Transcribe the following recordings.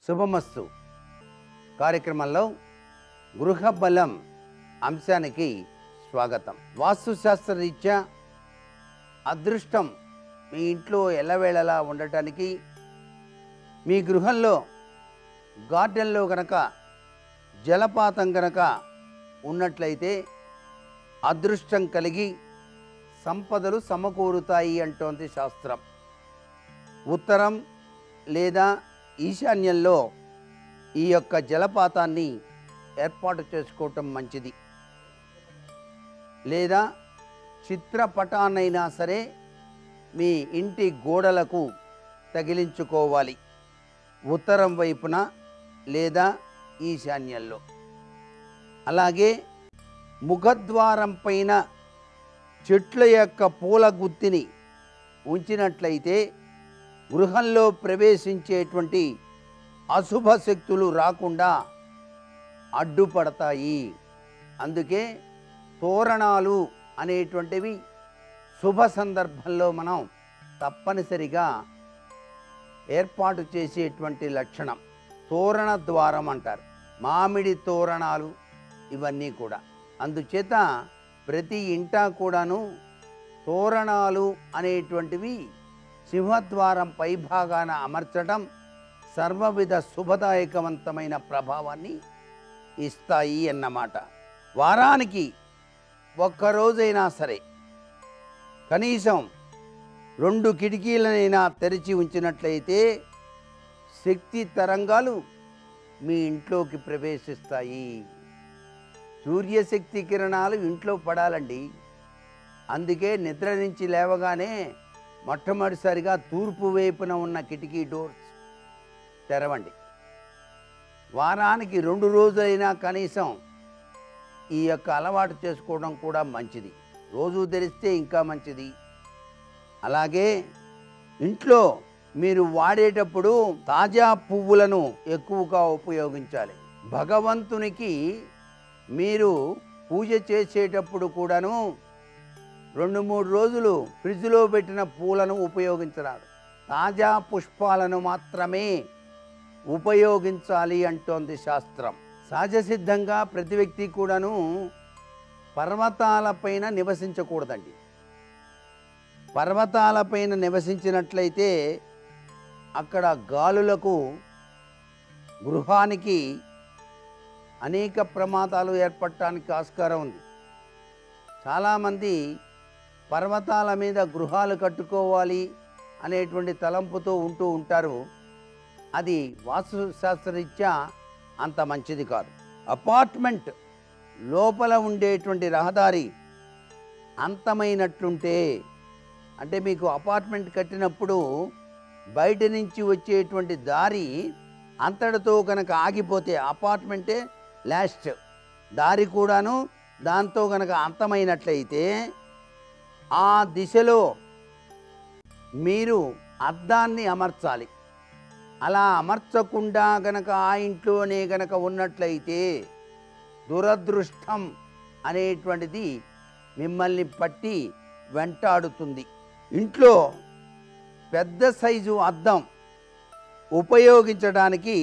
శుభమస్తు కార్యక్రమంలో గృహ బలం అంశానికి స్వాగతం వాస్తుశాస్త్ర రీత్యా అదృష్టం మీ ఇంట్లో ఎల్లవేళలా ఉండటానికి మీ గృహంలో గార్డెన్లో గనక జలపాతం గనక ఉన్నట్లయితే అదృష్టం కలిగి సంపదలు సమకూరుతాయి అంటోంది శాస్త్రం ఉత్తరం లేదా ఈశాన్యంలో ఈ యొక్క జలపాతాన్ని ఏర్పాటు చేసుకోవటం మంచిది లేదా చిత్రపటాన్నైనా సరే మీ ఇంటి గోడలకు తగిలించుకోవాలి ఉత్తరం వైపున లేదా ఈశాన్యంలో అలాగే ముఖద్వారం పైన చెట్ల యొక్క పూల గుత్తిని ఉంచినట్లయితే గృహంలో ప్రవేశించేటువంటి అశుభ శక్తులు రాకుండా అడ్డుపడతాయి అందుకే తోరణాలు అనేటువంటివి శుభ సందర్భంలో మనం తప్పనిసరిగా ఏర్పాటు చేసేటువంటి లక్షణం తోరణ ద్వారం అంటారు మామిడి తోరణాలు ఇవన్నీ కూడా అందుచేత ప్రతి ఇంటా కూడాను తోరణాలు అనేటువంటివి సింహద్వారం పైభాగాన అమర్చడం సర్వవిధ శుభదాయకవంతమైన ప్రభావాన్ని ఇస్తాయి అన్నమాట వారానికి ఒక్కరోజైనా సరే కనీసం రెండు కిటికీలనైనా తెరిచి ఉంచినట్లయితే శక్తి తరంగాలు మీ ఇంట్లోకి ప్రవేశిస్తాయి సూర్యశక్తి కిరణాలు ఇంట్లో పడాలండి అందుకే నిద్ర నుంచి లేవగానే మొట్టమొదటిసారిగా తూర్పు వైపున ఉన్న కిటికీ డోర్స్ తెరవండి వారానికి రెండు రోజులైనా కనీసం ఈ యొక్క అలవాటు చేసుకోవడం కూడా మంచిది రోజు తెరిస్తే ఇంకా మంచిది అలాగే ఇంట్లో మీరు వాడేటప్పుడు తాజా పువ్వులను ఎక్కువగా ఉపయోగించాలి భగవంతునికి మీరు పూజ చేసేటప్పుడు కూడాను రెండు మూడు రోజులు ఫ్రిడ్జ్లో పెట్టిన పూలను ఉపయోగించరాదు తాజా పుష్పాలను మాత్రమే ఉపయోగించాలి అంటోంది శాస్త్రం సహజసిద్ధంగా ప్రతి వ్యక్తి కూడాను పర్వతాలపైన నివసించకూడదండి పర్వతాలపైన నివసించినట్లయితే అక్కడ గాలులకు గృహానికి అనేక ప్రమాదాలు ఏర్పడటానికి ఆస్కారం ఉంది చాలామంది పర్వతాల మీద గృహాలు కట్టుకోవాలి అనేటువంటి తలంపుతో ఉంటూ ఉంటారు అది వాస్తుశాస్త్రరీత్యా అంత మంచిది కాదు అపార్ట్మెంట్ లోపల ఉండేటువంటి రహదారి అంతమైనట్లుంటే అంటే మీకు అపార్ట్మెంట్ కట్టినప్పుడు బయట నుంచి వచ్చేటువంటి దారి అంతటితో కనుక ఆగిపోతే అపార్ట్మెంటే లాస్ట్ దారి కూడాను దాంతో కనుక అంతమైనట్లయితే ఆ దిశలో మీరు అద్దాన్ని అమర్చాలి అలా అమర్చకుండా గనక ఆ ఇంట్లోనే గనక ఉన్నట్లయితే దురదృష్టం అనేటువంటిది మిమ్మల్ని పట్టి వెంటాడుతుంది ఇంట్లో పెద్ద సైజు అద్దం ఉపయోగించడానికి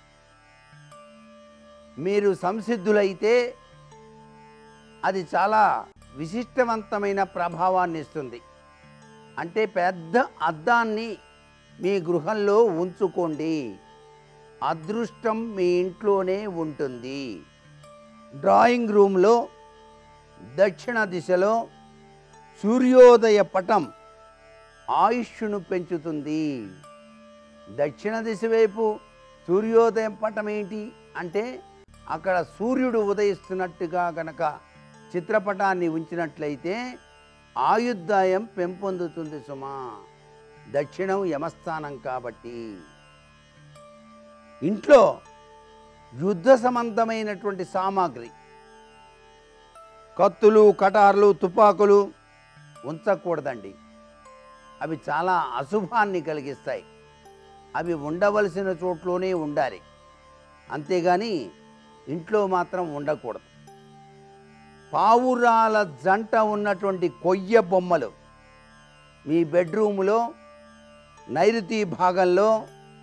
మీరు సంసిద్ధులైతే అది చాలా విశిష్టవంతమైన ప్రభావాన్ని ఇస్తుంది అంటే పెద్ద అద్దాన్ని మీ గృహంలో ఉంచుకోండి అదృష్టం మీ ఇంట్లోనే ఉంటుంది డ్రాయింగ్ రూమ్లో దక్షిణ దిశలో సూర్యోదయ పటం ఆయుష్ను పెంచుతుంది దక్షిణ దిశ వైపు సూర్యోదయం పటం ఏంటి అంటే అక్కడ సూర్యుడు ఉదయిస్తున్నట్టుగా గనక చిత్రపటాన్ని ఉంచినట్లయితే ఆయుర్దాయం పెంపొందుతుంది సుమా దక్షిణం యమస్థానం కాబట్టి ఇంట్లో యుద్ధ సంబంధమైనటువంటి సామాగ్రి కత్తులు కటార్లు తుపాకులు ఉంచకూడదండి అవి చాలా అశుభాన్ని కలిగిస్తాయి అవి ఉండవలసిన చోట్లోనే ఉండాలి అంతేగాని ఇంట్లో మాత్రం ఉండకూడదు పావురాల జంట ఉన్నటువంటి కొయ్య బొమ్మలు మీ బెడ్రూములో నైరుతి భాగంలో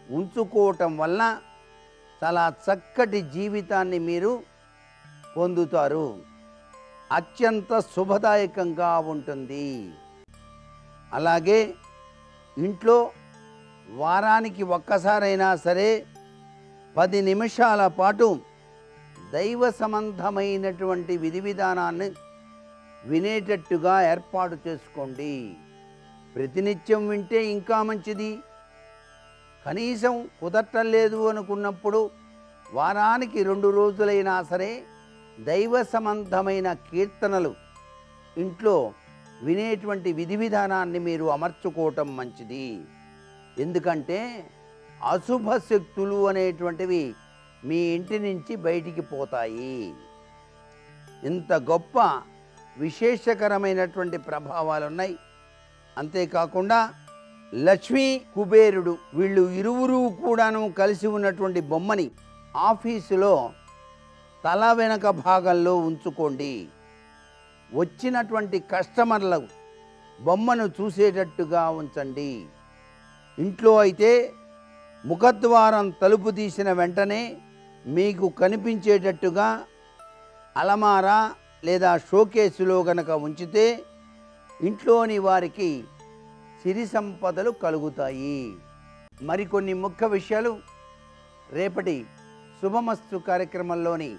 ఉంచుకోవటం వలన చాలా చక్కటి జీవితాన్ని మీరు పొందుతారు అత్యంత శుభదాయకంగా ఉంటుంది అలాగే ఇంట్లో వారానికి ఒక్కసారైనా సరే పది నిమిషాల పాటు దైవ సంబంధమైనటువంటి విధి విధానాన్ని వినేటట్టుగా ఏర్పాటు చేసుకోండి ప్రతినిత్యం వింటే ఇంకా మంచిది కనీసం కుదరటం లేదు అనుకున్నప్పుడు వారానికి రెండు రోజులైనా సరే దైవ సంబంధమైన కీర్తనలు ఇంట్లో వినేటువంటి విధి విధానాన్ని మీరు అమర్చుకోవటం మంచిది ఎందుకంటే అశుభ శక్తులు అనేటువంటివి మీ ఇంటి నుంచి బయటికి పోతాయి ఇంత గొప్ప విశేషకరమైనటువంటి ప్రభావాలు ఉన్నాయి అంతేకాకుండా లక్ష్మీ కుబేరుడు వీళ్ళు ఇరువురు కూడాను కలిసి ఉన్నటువంటి బొమ్మని ఆఫీసులో తల వెనక భాగంలో ఉంచుకోండి వచ్చినటువంటి కస్టమర్ల బొమ్మను చూసేటట్టుగా ఉంచండి ఇంట్లో అయితే ముఖద్వారం తలుపు తీసిన వెంటనే మీకు కనిపించేటట్టుగా అలమారా లేదా షోకేసులో గనక ఉంచితే ఇంట్లోని వారికి సిరి సంపదలు కలుగుతాయి మరికొన్ని ముఖ్య విషయాలు రేపటి శుభమస్తు కార్యక్రమంలోని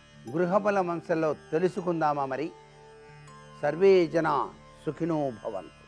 గృహబల అంశంలో తెలుసుకుందామా మరి సర్వే జన సుఖినో భవన్